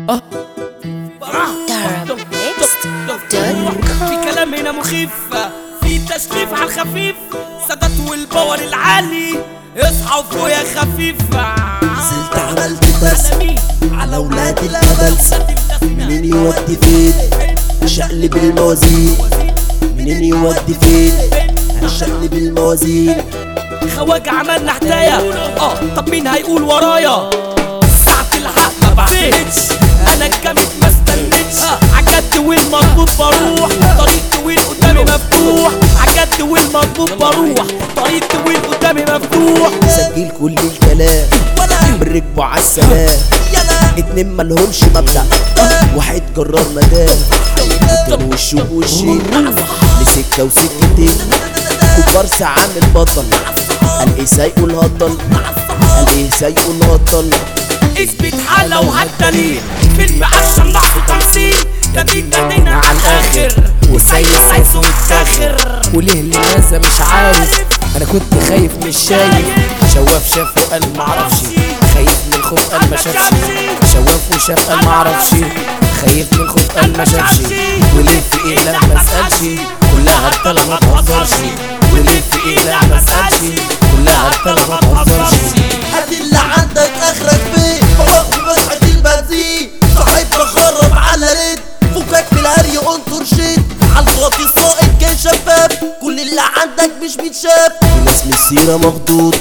في كلام هنا مخيف في تشريف على الخفيف سادات والباور العالي اصحى فوق يا خفيف نزلت عملت بس على ولاد الهبل منين يودي فين شقلب الموازين منين يودي فين هنشقلب الموازين خواجة عملنا حكاية اه طب مين هيقول ورايا ساعة الحق ما بعتمدش انا الجامد ما استنيتش عجبت والمطلوب بروح طريق طويل قدامي مفتوح عجبت والمطلوب بروح طريق طويل قدامي مفتوح سجل كل الكلام بنركبوا عالسلام اتنين ملهمش مبدأ واحد قرر مدام كان وشه بوشين لسكة وسكتين كوبارس عامل بطل قال ايه سايقه الهطل قال ايه سايقه الهطل اثبت حالة وهالدليل فيلم اكشن ضعف تمثيل جديد جدينا على الاخر وسايس سايس ومتاخر وليه لماذا مش عارف انا كنت خايف مش شايف شواف شاف وقال معرفش خايف من الخوف قال ما شافش شواف وشاف قال معرفش خايف من الخوف قال ما شافش وليه في ايه لا ما اسالش كلها هرتلة ما تهزرش وليه في ايه لا ما اسالش كلها هرتلة ما تهزرش هات اللي عندك اخرك فين فوق مسحة البنزين صاحب بخرب على رد فكك من الهري انطر شيت عالفاضي السائق كان شفاف كل اللي عندك مش بيتشاف في ناس من السيرة مخدود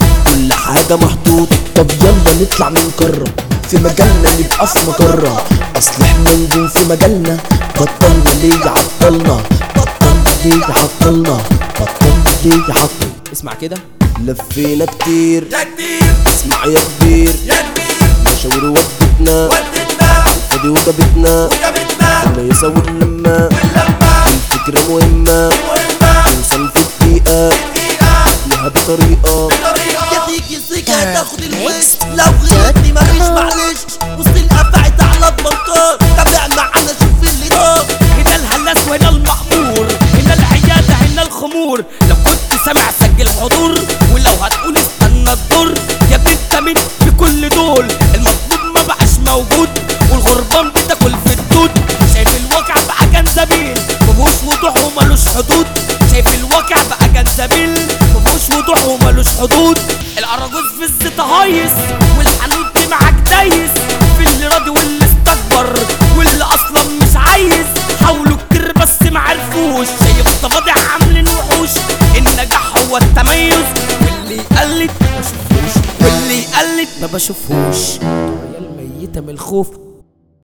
كل حاجة محطوط طب يلا نطلع من كرة في مجالنا نبقى في مجرة اصل احنا نجوم في مجالنا بطلنا ليه عطلنا بطلنا ليه عطلنا بطلنا ليه عطلنا اسمع كده لفينا كتير يا كبير اسمع يا كبير يا كبير مشاوير ودتنا ودتنا فدي وجابتنا وجابتنا ما يساوي اللمة واللمة الفكرة مهمة مهمة توصل في دقيقة لها بطريقة طريقة يا تيجي سكة تاخد الوش لو غلطني مفيش معلش بص القفعت على البنطار تابع معانا شوف اللي دار هنا الهلاس وهنا المأمور هنا العيادة هنا الخمور لو كنت سامع سجل حضور ولو هتقول استنى الدور يا ابني انت مين في كل دول المطلوب ما بقاش موجود والغربان بتاكل في الدود شايف الواقع بقى جنزبيل مفهوش وضوح وملوش حدود شايف الواقع بقى جنزبيل مفهوش وضوح وملوش حدود الأراجوز في الزيت هايص والحنوت دي معاك دايس في اللي راضي واللي استكبر واللي اصلا مش عايز حاولوا كتير بس معرفوش شايف ضفادع عاملين وحوش النجاح هو التميز واللي يقلد ما بشوفوش واللي يقلد ما بشوفهوش يا الميتة من الخوف